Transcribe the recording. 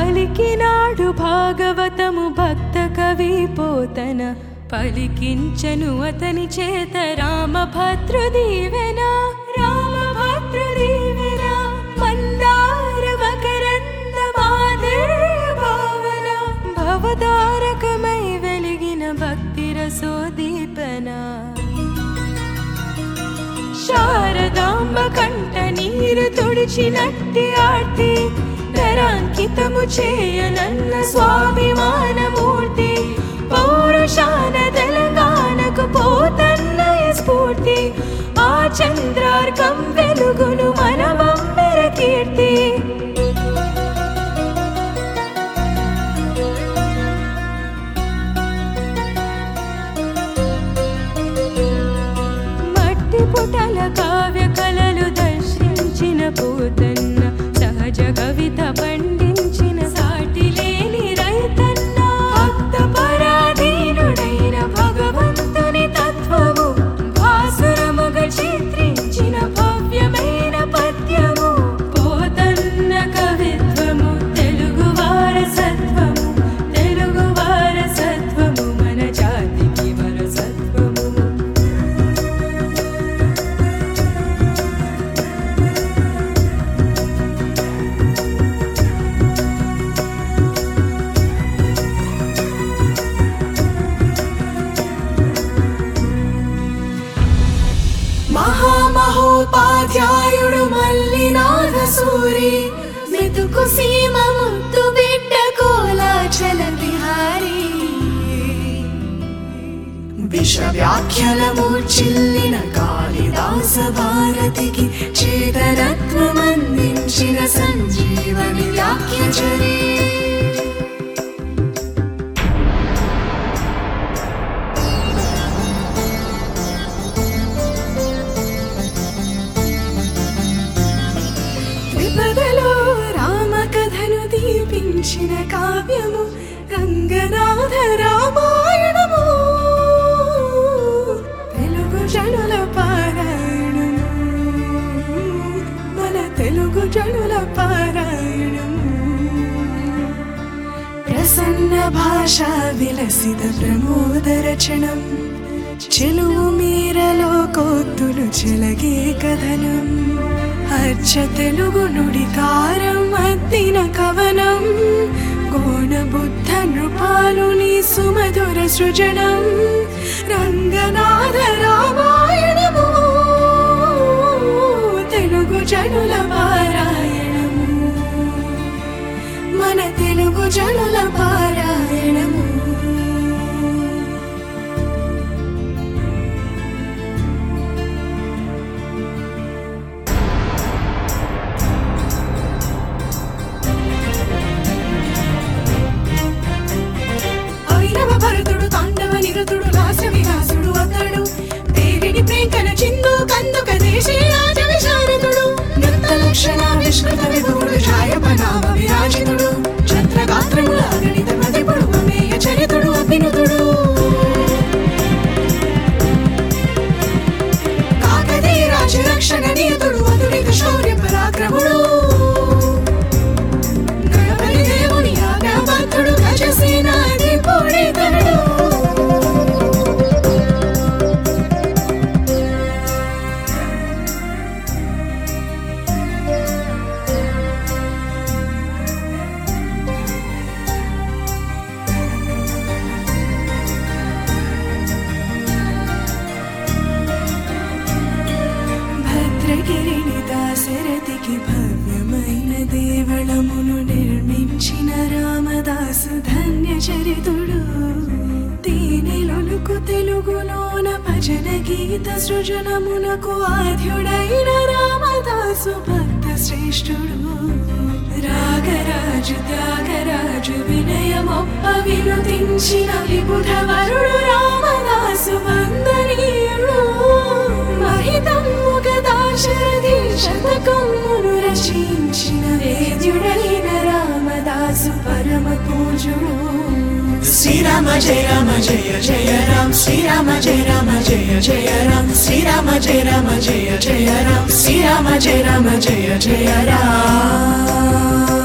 పలికినాడు భాగవతము భక్త కవి పోతన పలికించను అతని చేత రామభద్రుదీవెన రామభద్రుదీవెన మందార మకరంద మాధుర్య భావన భవతారకమై వెలిగిన భక్తి రసోదీపన శారదాంబ కంట నీరు తుడిచినట్టి ఆర్తి తరాంకితము చేయనన్న స్వాభిమానమూర్తి పౌరుషాన తెలంగాణకు పోతన్నయ స్ఫూర్తి ఆ చంద్రార్కం వెలుగును మనమంబర కీర్తి మట్టి పుటల కావ్య కళలు దర్శించిన పోతన్న సహజ కవిత పండించిన సాటి లేని రైతన్న భక్త పరాధీనుడైన భగవంతుని తత్వము భాసురముగ చిత్రించిన భవ్యమైన పద్యము పోతన్న కవిత్వము తెలుగు వారసత్వము తెలుగు వారసత్వము మన జాతికి వారసత్వము మహామహోపాధ్యాయుడు మల్లినాథ సూరి మెతుకు సీమ ముద్దు బిడ్డ కోలాచల బిహారీ విశ్వవ్యాఖ్యలమూర్చిల్లిన కాళిదాస భారతికి చేతనత్వమందించిన సంజీవని వ్యాఖ్యచరీ విపదలో రామకథను దీపించిన కావ్యము రంగనాథ రామాయణము తెలుగు జనుల పారాయణము మన తెలుగు జనుల పారాయణము ప్రసన్న భాషా విలసిత ప్రమోద రచనం చెలువు మీరలో కోత్తులు చెలగే కథనం అచ్చ తెలుగు నుడితారం అద్దిన కవనం గోణ బుద్ధ నృపాలుని సుమధుర సృజనం రంగనాథ రామాయణము తెలుగు జనుల పారాయణము మన తెలుగు జనుల పారాయణము ఐరవ భరతుడు తాండవ నిరతుడు లాస్య విలాసుడు అతడు దేవిని ప్రేంకన చిందు కందుక దేశీ రాజ విశారదుడు నృత్త లక్షణ విష్కృత విభుడు ఛాయపనామ విరాజితుడు ఛత్రగాత్రముల అగణిత మదిపుడు అమేయ చరితుడు అభినుతుడు కాకతీయ రాజ రక్షణ నియతుడు అతులిత శౌర్య పరాక్రముడు గణపతి దేవుని ఆజ్ఞాబద్ధుడు గజసేనాధిపుడి తనడు భద్రగిరిని దాశరథికి భవ్యమైన దేవళమును నిర్మించిన రామదాసు ధన్య చరితుడు తేనెలొలుకు తెలుగులోన భజన గీత సృజనమునకు ఆద్యుడైన రామదాసు భక్త శ్రేష్ఠుడు రాగరాజు త్యాగరాజు వినయమొప్ప వినుతించిన విబుధ వరుడు రామదాసు వందనీయుడు మహితమ్ముగ దాశరథి శతకమ్మును రచించిన వేద్యుడైన రామదాసు పరమ పూజుడు శ్రీరామ జయ రామ జయ జయ రామ శ్రీరామ జయ రామ జయ జయ రామ శ్రీరామ జయ రామ జయ జయ రామ శ్రీరామ జయ రామ జయ జయ రామ